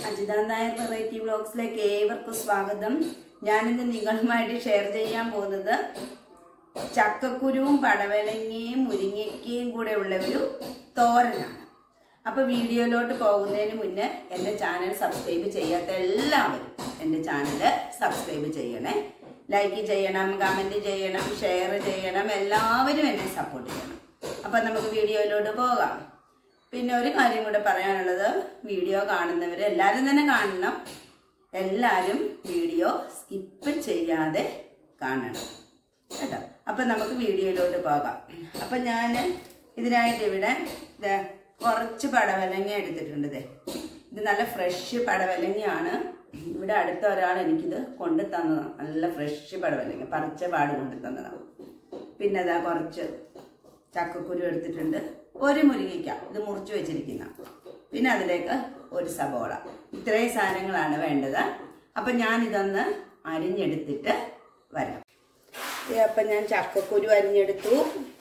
Ajitha Nair variety വ്ളോഗ്സിലേക്ക് ഏവർക്കും സ്വാഗതം ഞാനിന്ന് നിങ്ങളുമായിട്ട് ഷെയർ ചെയ്യാൻ പോകുന്നത് ചക്കക്കുരുവും പടവലങ്ങയും മുരിങ്ങയ്ക്കയും കൂടെ ഉള്ള ഒരു തോരനാണ് അപ്പൊ വീഡിയോയിലോട്ട് പോകുന്നതിന് മുന്നേ എൻ്റെ ചാനൽ സബ്സ്ക്രൈബ് ചെയ്യാത്ത എല്ലാവരും എൻ്റെ ചാനൽ സബ്സ്ക്രൈബ് ചെയ്യണേ ലൈക്ക് ചെയ്യണം കമൻറ്റ് ചെയ്യണം ഷെയർ ചെയ്യണം എല്ലാവരും എന്നെ സപ്പോർട്ട് ചെയ്യണം അപ്പം നമുക്ക് വീഡിയോയിലോട്ട് പോകാം പിന്നെ ഒരു കാര്യം കൂടെ പറയാനുള്ളത് വീഡിയോ കാണുന്നവർ എല്ലാവരും തന്നെ കാണണം എല്ലാവരും വീഡിയോ സ്കിപ്പ് ചെയ്യാതെ കാണണം കേട്ടോ അപ്പം നമുക്ക് വീഡിയോയിലോട്ട് പോകാം അപ്പം ഞാൻ ഇതിനായിട്ട് ഇവിടെ ദേ കുറച്ച് പടവലങ്ങ എടുത്തിട്ടുണ്ട് ദേ ഇത് നല്ല ഫ്രഷ് പടവലങ്ങയാണ് ഇവിടെ അടുത്ത ഒരാൾ എനിക്കിത് കൊണ്ടു തന്നതാണ് നല്ല ഫ്രഷ് പടവലങ്ങ പറിച്ച പാട് കൊണ്ടു തന്നതാണ് പിന്നെ അതാ കുറച്ച് ചക്കക്കുരു എടുത്തിട്ടുണ്ട് ഒരു മുരിങ്ങയ്ക്ക ഇത് മുറിച്ച് വെച്ചിരിക്കുന്ന പിന്നെ അതിലേക്ക് ഒരു സബോള ഇത്രയും സാധനങ്ങളാണ് വേണ്ടത് അപ്പം ഞാൻ ഇതൊന്ന് അരിഞ്ഞെടുത്തിട്ട് വരാം ദേ അപ്പം ഞാൻ ചക്കക്കുരു അരിഞ്ഞെടുത്തു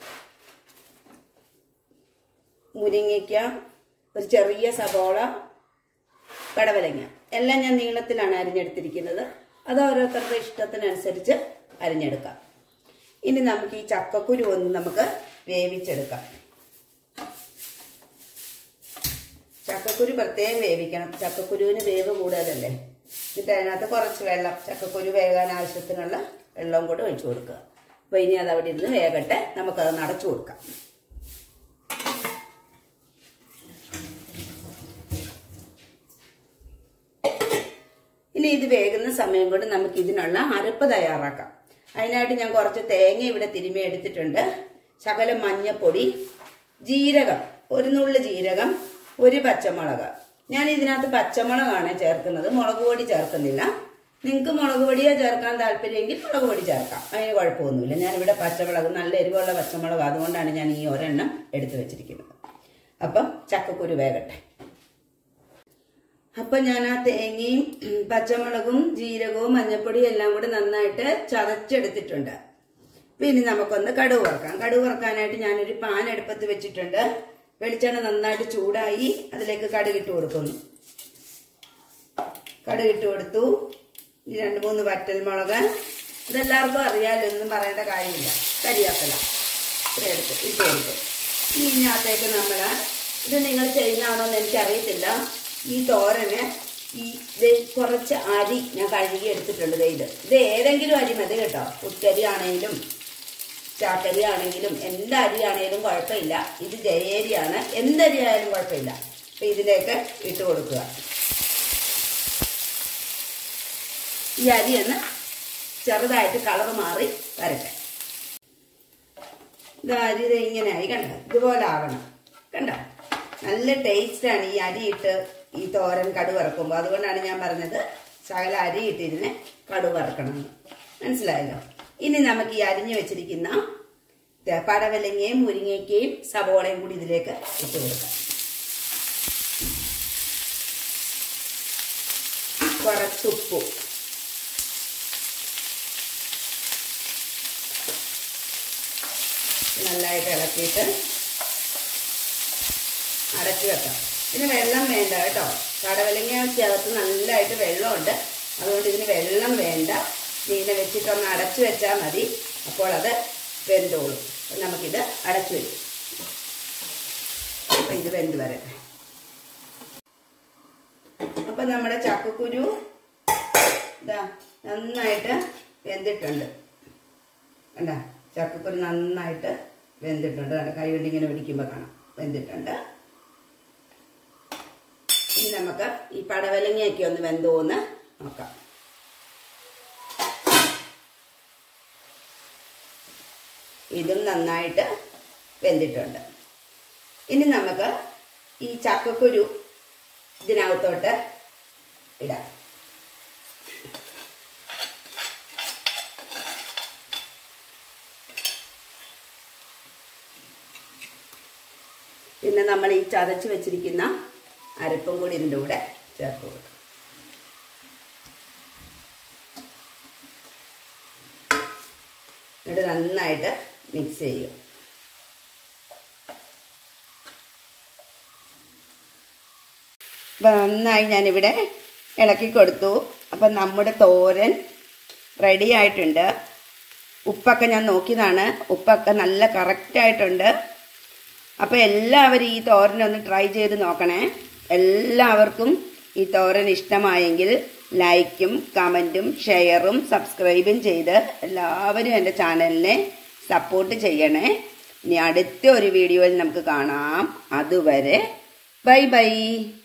മുരിങ്ങയ്ക്ക ഒരു ചെറിയ സബോള കടവലങ്ങ എല്ലാം ഞാൻ നീളത്തിലാണ് അരിഞ്ഞെടുത്തിരിക്കുന്നത് അത് ഓരോരുത്തരുടെ ഇഷ്ടത്തിനനുസരിച്ച് അരിഞ്ഞെടുക്കാം ഇനി നമുക്ക് ഈ ചക്കക്കുരു ഒന്ന് നമുക്ക് വേവിച്ചെടുക്കാം ചക്കക്കുരു പ്രത്യേകം വേവിക്കണം ചക്കക്കുരുവിന് വേവ് കൂടുതലല്ലേ എന്നിട്ട് അതിനകത്ത് കുറച്ച് വെള്ളം ചക്കക്കുരു വേകാൻ ആവശ്യത്തിനുള്ള വെള്ളവും കൂടെ ഒഴിച്ചു കൊടുക്കുക അപ്പോൾ ഇനി അത് അവിടെ ഇരുന്ന് വേകട്ടെ നമുക്കത് നടച്ചു കൊടുക്കാം ഇനി ഇത് വേകുന്ന സമയം കൊണ്ട് നമുക്ക് ഇതിനുള്ള അരപ്പ് തയ്യാറാക്കാം അതിനായിട്ട് ഞാൻ കുറച്ച് തേങ്ങ ഇവിടെ തിരുമ്മി എടുത്തിട്ടുണ്ട് ശകലം മഞ്ഞപ്പൊടി ജീരകം ഒരു നുള്ളു ജീരകം ഒരു പച്ചമുളക് ഞാൻ ഇതിനകത്ത് പച്ചമുളകാണ് ചേർക്കുന്നത് മുളക് പൊടി ചേർക്കുന്നില്ല നിങ്ങൾക്ക് മുളക് പൊടിയോ ചേർക്കാൻ താല്പര്യമെങ്കിൽ മുളക് പൊടി ചേർക്കാം അതിന് കുഴപ്പമൊന്നുമില്ല ഞാനിവിടെ പച്ചമുളക് നല്ല എരിവുള്ള പച്ചമുളക് അതുകൊണ്ടാണ് ഞാൻ ഈ ഒരെണ്ണം എടുത്തു വെച്ചിരിക്കുന്നത് അപ്പം ചക്കക്കുരു വേകട്ടെ അപ്പൊ ഞാൻ ആ തേങ്ങയും ഉം, പച്ചമുളകും ജീരകവും മഞ്ഞപ്പൊടിയും എല്ലാം കൂടി നന്നായിട്ട് ചതച്ചെടുത്തിട്ടുണ്ട് പിന്നെ നമുക്കൊന്ന് കടുക് വറക്കാം കടുക് വറക്കാനായിട്ട് ഞാനൊരു പാൻ അടുപ്പത്ത് വെച്ചിട്ടുണ്ട് വെളിച്ചെണ്ണ നന്നായിട്ട് ചൂടായി അതിലേക്ക് കടുക് ഇട്ട് കൊടുക്കുന്നു കടുക് ഇട്ട് കൊടുത്തു ഈ രണ്ട് മൂന്ന് വറ്റൽമുളക് ഇതെല്ലാവർക്കും അറിയാലോ ഒന്നും പറയേണ്ട കാര്യമില്ല കരിയാക്കല ഇത്ര എടുത്ത് ഇട്ട് കൊടുത്തു ഇനി ഇതിനകത്തേക്ക് നമ്മൾ ഇത് നിങ്ങൾ ചെയ്യുന്നതാണോ എന്ന് എനിക്കറിയത്തില്ല ഈ തോരന് ഈ ദേ കുറച്ച് അരി ഞാൻ കഴുകി എടുത്തിട്ടുണ്ട് ദേ ഇത് ഇത് ഏതെങ്കിലും അരി മതി കേട്ടോ ഉത്തരി ആണെങ്കിലും ചാക്കരി ആണെങ്കിലും എന്ത് അരി ആണെങ്കിലും കുഴപ്പമില്ല ഇത് ജയേരിയാണ് എന്തരി ആയാലും കുഴപ്പമില്ല അപ്പൊ ഇതിലേക്ക് ഇട്ട് കൊടുക്കുക ഈ അരി ഒന്ന് ചെറുതായിട്ട് കളർ മാറി വരട്ടെ ഇത് അരി ദേ ഇങ്ങനെ ആയി കണ്ട ഇതുപോലെ ആവണം കണ്ട നല്ല ടേസ്റ്റാണ് ഈ അരിയിട്ട് ഈ തോരൻ കടു വറക്കുമ്പോൾ അതുകൊണ്ടാണ് ഞാൻ പറഞ്ഞത് ശകല അരിയിട്ട് ഇതിനെ കടു വറക്കണം മനസ്സിലായല്ലോ ഇനി നമുക്ക് ഈ അരിഞ്ഞു വെച്ചിരിക്കുന്ന ത- പടവലങ്ങയും മുരിങ്ങയ്ക്കയും സവോളയും കൂടി ഇതിലേക്ക് ഇട്ട് കൊടുക്കാം കുറച്ചുപ്പും നല്ലതായിട്ട് ഇളക്കിയിട്ട് അടച്ചു വെക്കാം ഇതിന് വെള്ളം വേണ്ട കേട്ടോ കടവലങ്ങയ്ക്കകത്ത് നല്ലതായിട്ട് വെള്ളമുണ്ട് അതുകൊണ്ട് ഇതിന് വെള്ളം വേണ്ട ഇങ്ങനെ വെച്ചിട്ടൊന്ന് അടച്ചു വെച്ചാൽ മതി അപ്പോൾ അത് വെന്തോളും അപ്പോൾ നമുക്കിത് അടച്ചു വയ്ക്കും അപ്പം ഇത് വെന്ത് വരട്ടെ അപ്പം നമ്മുടെ ചക്കക്കുരു ഇതാ നന്നായിട്ട് വെന്തിട്ടുണ്ട് കണ്ട ചക്കക്കുരു നന്നായിട്ട് വെന്തിട്ടുണ്ട് കണ്ട കൈ കൊണ്ട് ഇങ്ങനെ പിടിക്കുമ്പോൾ കാണാം വെന്തിട്ടുണ്ട് ഇനി നമുക്ക് ഈ പടവലങ്ങയൊക്കെ ഒന്ന് വെന്തോന്ന് നോക്കാം ഇതും നന്നായിട്ട് വെന്തിട്ടുണ്ട് ഇനി നമുക്ക് ഈ ചക്കക്കുരു ഇതിനകത്തോട്ട് ഇടാം പിന്നെ നമ്മൾ ഈ ചതച്ച് വെച്ചിരിക്കുന്ന അരപ്പും കൂടി ഇതിൻ്റെ കൂടെ ചേർത്ത് കൊടുക്കും എന്നിട്ട് നന്നായിട്ട് മിക്സ് ചെയ്യും അപ്പം നന്നായി ഞാനിവിടെ ഇളക്കി കൊടുത്തു അപ്പം നമ്മുടെ തോരൻ റെഡി ആയിട്ടുണ്ട് ഉപ്പൊക്കെ ഞാൻ നോക്കിയതാണ് ഉപ്പൊക്കെ നല്ല കറക്റ്റായിട്ടുണ്ട് അപ്പോൾ എല്ലാവരും ഈ തോരൻ ഒന്ന് ട്രൈ ചെയ്ത് നോക്കണേ എല്ലാവർക്കും ഈ തോരൻ ഇഷ്ടമായെങ്കിൽ ലൈക്കും കമൻറ്റും ഷെയറും സബ്സ്ക്രൈബും ചെയ്ത് എല്ലാവരും എൻ്റെ ചാനലിനെ സപ്പോർട്ട് ചെയ്യണേ ഇനി അടുത്ത ഒരു വീഡിയോയിൽ നമുക്ക് കാണാം അതുവരെ ബൈ ബൈ